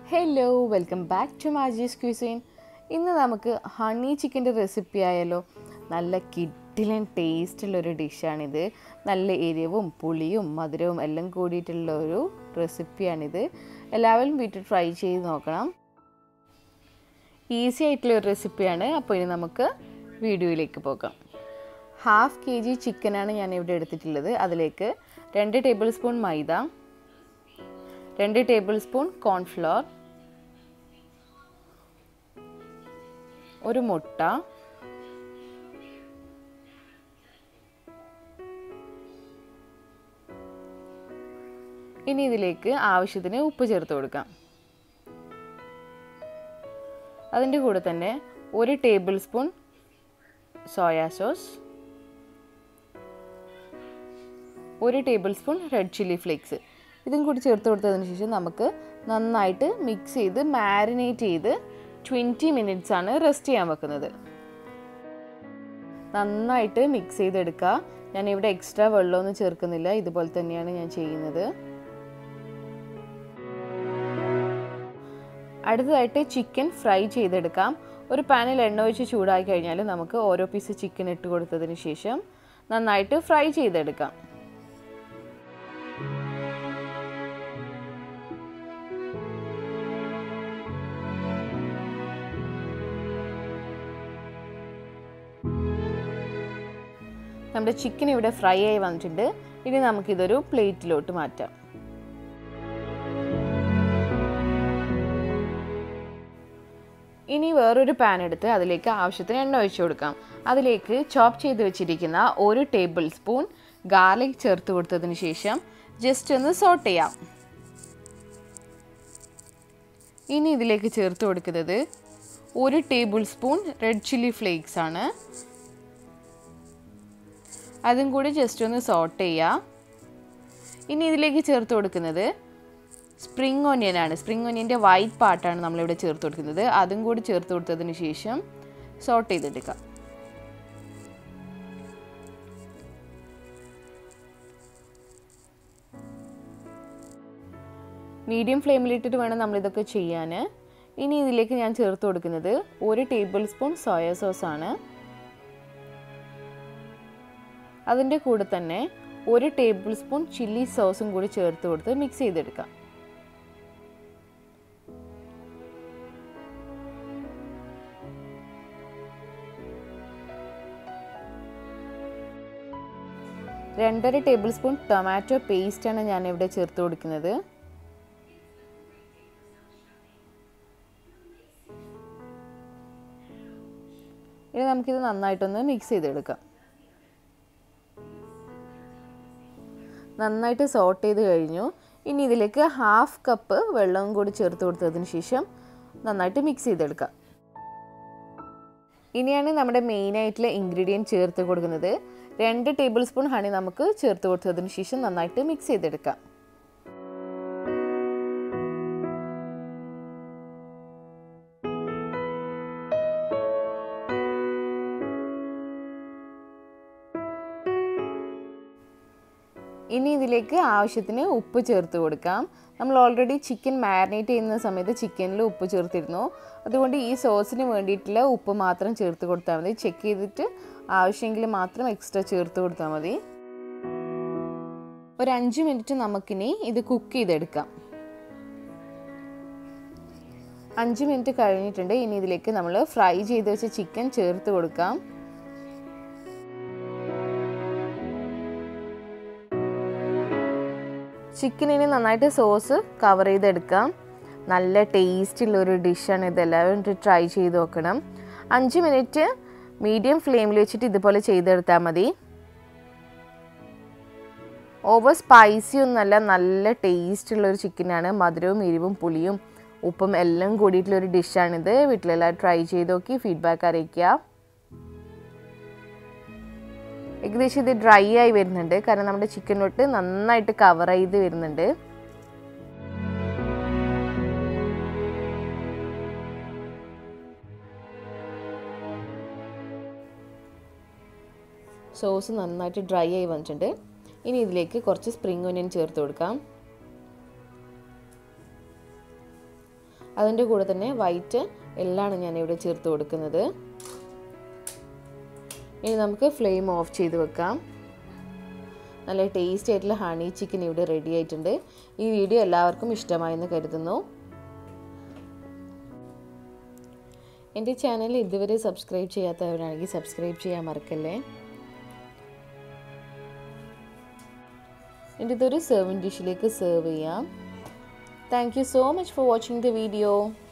hello welcome back to Maji's cuisine ഇന്ന് നമുക്ക് honey ചിക്കൻ്റെ റെസിപ്പി ആയാലോ നല്ല കിഡിലൻ ടേസ്റ്റുള്ള ഒരു ഡിഷാണിത് നല്ല എരിവും പുളിയും മധുരവും എല്ലാം കൂടിയിട്ടുള്ള ഒരു റെസിപ്പിയാണിത് എല്ലാവരും വീട്ടിൽ ട്രൈ ചെയ്ത് നോക്കണം ഈസി ആയിട്ടുള്ള ഒരു റെസിപ്പിയാണ് അപ്പോൾ ഇനി നമുക്ക് വീഡിയോയിലേക്ക് പോകാം ഹാഫ് കെ ജി ചിക്കനാണ് ഞാൻ ഇവിടെ എടുത്തിട്ടുള്ളത് അതിലേക്ക് രണ്ട് ടേബിൾ സ്പൂൺ മൈദ രണ്ട് ടേബിൾ സ്പൂൺ കോൺഫ്ലോർ ഒരു മുട്ട ഇനി ഇതിലേക്ക് ആവശ്യത്തിന് ഉപ്പ് ചേർത്ത് കൊടുക്കാം അതിൻ്റെ കൂടെ തന്നെ ഒരു ടേബിൾ സ്പൂൺ സോയാ സോസ് ഒരു tablespoon red chilli flakes ഇതും കൂടി ചേർത്ത് കൊടുത്തതിന് ശേഷം നമുക്ക് നന്നായിട്ട് മിക്സ് ചെയ്ത് മാരിനേറ്റ് ചെയ്ത് ട്വൻറ്റി മിനിറ്റ്സ് ആണ് റെസ്റ്റ് ചെയ്യാൻ വെക്കുന്നത് നന്നായിട്ട് മിക്സ് ചെയ്തെടുക്കുക ഞാൻ ഇവിടെ എക്സ്ട്രാ വെള്ളമൊന്നും ചേർക്കുന്നില്ല ഇതുപോലെ തന്നെയാണ് ഞാൻ ചെയ്യുന്നത് അടുത്തതായിട്ട് ചിക്കൻ ഫ്രൈ ചെയ്തെടുക്കാം ഒരു പാനിൽ എണ്ണ ഒഴിച്ച് ചൂടാക്കി കഴിഞ്ഞാൽ നമുക്ക് ഓരോ പീസ് ചിക്കൻ ഇട്ട് കൊടുത്തതിന് ശേഷം നന്നായിട്ട് ഫ്രൈ ചെയ്തെടുക്കാം നമ്മുടെ ചിക്കൻ ഇവിടെ ഫ്രൈ ആയി വന്നിട്ടുണ്ട് ഇനി നമുക്കിതൊരു പ്ലേറ്റിലോട്ട് മാറ്റാം ഇനി വേറൊരു പാൻ എടുത്ത് അതിലേക്ക് ആവശ്യത്തിന് എണ്ണ ഒഴിച്ചു കൊടുക്കാം അതിലേക്ക് ചോപ്പ് ചെയ്ത് വെച്ചിരിക്കുന്ന ഒരു ടേബിൾ സ്പൂൺ ഗാർലിക് ചേർത്ത് കൊടുത്തതിന് ശേഷം ജസ്റ്റ് ഒന്ന് സോട്ട് ചെയ്യാം ഇനി ഇതിലേക്ക് ചേർത്ത് കൊടുക്കുന്നത് ഒരു tablespoon red chilli flakes ആണ് അതും കൂടി ജസ്റ്റ് ഒന്ന് സോട്ട് ചെയ്യുക ഇനി ഇതിലേക്ക് ചേർത്ത് കൊടുക്കുന്നത് സ്പ്രിങ് ഓനിയൻ ആണ് സ്പ്രിങ് ഓനിയൻ്റെ വൈറ്റ് പാർട്ടാണ് നമ്മളിവിടെ ചേർത്ത് കൊടുക്കുന്നത് അതും കൂടി ചേർത്ത് കൊടുത്തതിന് ശേഷം സോട്ട് ചെയ്തെടുക്കുക മീഡിയം ഫ്ലെയിമിലിട്ടിട്ട് വേണം നമ്മളിതൊക്കെ ചെയ്യാൻ ഇനി ഇതിലേക്ക് ഞാൻ ചേർത്ത് കൊടുക്കുന്നത് ഒരു ടേബിൾ സ്പൂൺ സോയ സോസ് ആണ് അതിൻ്റെ കൂടെ തന്നെ ഒരു ടേബിൾ സ്പൂൺ ചില്ലി സോസും കൂടി ചേർത്ത് കൊടുത്ത് മിക്സ് ചെയ്തെടുക്കാം രണ്ടര ടേബിൾ സ്പൂൺ ടൊമാറ്റോ പേസ്റ്റാണ് ഞാൻ ഇവിടെ ചേർത്ത് കൊടുക്കുന്നത് ഇനി നമുക്കിത് നന്നായിട്ടൊന്ന് മിക്സ് ചെയ്തെടുക്കാം നന്നായിട്ട് സോട്ട് ചെയ്ത് കഴിഞ്ഞു ഇനി ഇതിലേക്ക് ഹാഫ് കപ്പ് വെള്ളവും കൂടി ചേർത്ത് കൊടുത്തതിന് ശേഷം നന്നായിട്ട് മിക്സ് ചെയ്തെടുക്കാം ഇനിയാണ് നമ്മുടെ മെയിൻ ആയിട്ടുള്ള ഇൻഗ്രീഡിയൻറ്റ് ചേർത്ത് കൊടുക്കുന്നത് രണ്ട് ടേബിൾ സ്പൂൺ ഹണി നമുക്ക് ചേർത്ത് കൊടുത്തതിന് ശേഷം നന്നായിട്ട് മിക്സ് ചെയ്തെടുക്കാം ഇനി ഇതിലേക്ക് ആവശ്യത്തിന് ഉപ്പ് ചേർത്ത് കൊടുക്കാം നമ്മൾ ഓൾറെഡി ചിക്കൻ മാരിനേറ്റ് ചെയ്യുന്ന സമയത്ത് ചിക്കനിൽ ഉപ്പ് ചേർത്തിരുന്നു അതുകൊണ്ട് ഈ സോസിന് വേണ്ടിയിട്ടുള്ള ഉപ്പ് മാത്രം ചേർത്ത് കൊടുത്താൽ മതി ചെക്ക് ചെയ്തിട്ട് ആവശ്യമെങ്കിൽ മാത്രം എക്സ്ട്രാ ചേർത്ത് കൊടുത്താൽ മതി ഒരു അഞ്ച് മിനിറ്റ് നമുക്കിനി ഇത് കുക്ക് ചെയ്തെടുക്കാം അഞ്ച് മിനിറ്റ് കഴിഞ്ഞിട്ടുണ്ട് ഇനി ഇതിലേക്ക് നമ്മൾ ഫ്രൈ ചെയ്ത് വെച്ച ചിക്കൻ ചേർത്ത് കൊടുക്കാം ചിക്കനിന് നന്നായിട്ട് സോസ് കവർ ചെയ്തെടുക്കാം നല്ല ടേസ്റ്റുള്ള ഒരു ഡിഷാണ് ഇത് എല്ലാവരും ട്രൈ ചെയ്ത് നോക്കണം അഞ്ച് മിനിറ്റ് മീഡിയം ഫ്ലെയിമിൽ വെച്ചിട്ട് ഇതുപോലെ ചെയ്തെടുത്താൽ മതി ഓവർ സ്പൈസി ഒന്നല്ല നല്ല ടേസ്റ്റുള്ള ഒരു ചിക്കനാണ് മധുരവും എരിവും പുളിയും ഉപ്പും എല്ലാം കൂടിയിട്ടുള്ള ഒരു ഡിഷാണിത് വീട്ടിലെല്ലാം ട്രൈ ചെയ്ത് നോക്കി ഫീഡ്ബാക്ക് അറിയിക്കുക ഏകദേശം ഇത് ഡ്രൈ ആയി വരുന്നുണ്ട് കാരണം നമ്മുടെ ചിക്കനിലോട്ട് നന്നായിട്ട് കവർ ചെയ്ത് വരുന്നുണ്ട് സോസ് നന്നായിട്ട് ഡ്രൈ ആയി വന്നിട്ടുണ്ട് ഇനി ഇതിലേക്ക് കുറച്ച് സ്പ്രിംഗ് ഒനിയൻ ചേർത്ത് കൊടുക്കാം അതിൻ്റെ കൂടെ തന്നെ വൈറ്റ് എല്ലാമാണ് ഞാനിവിടെ ചേർത്ത് കൊടുക്കുന്നത് ഇനി നമുക്ക് ഫ്ലെയിം ഓഫ് ചെയ്ത് വെക്കാം നല്ല ടേസ്റ്റി ആയിട്ടുള്ള ഹണി ചിക്കൻ ഇവിടെ റെഡി ആയിട്ടുണ്ട് ഈ വീഡിയോ എല്ലാവർക്കും ഇഷ്ടമായെന്ന് കരുതുന്നു എൻ്റെ ചാനൽ ഇതുവരെ സബ്സ്ക്രൈബ് ചെയ്യാത്തവരാണെങ്കിൽ സബ്സ്ക്രൈബ് ചെയ്യാൻ മറക്കല്ലേ എൻ്റെ ഇതൊരു സെർവിങ് ഡിഷിലേക്ക് സെർവ് ചെയ്യാം thank you so much for watching the video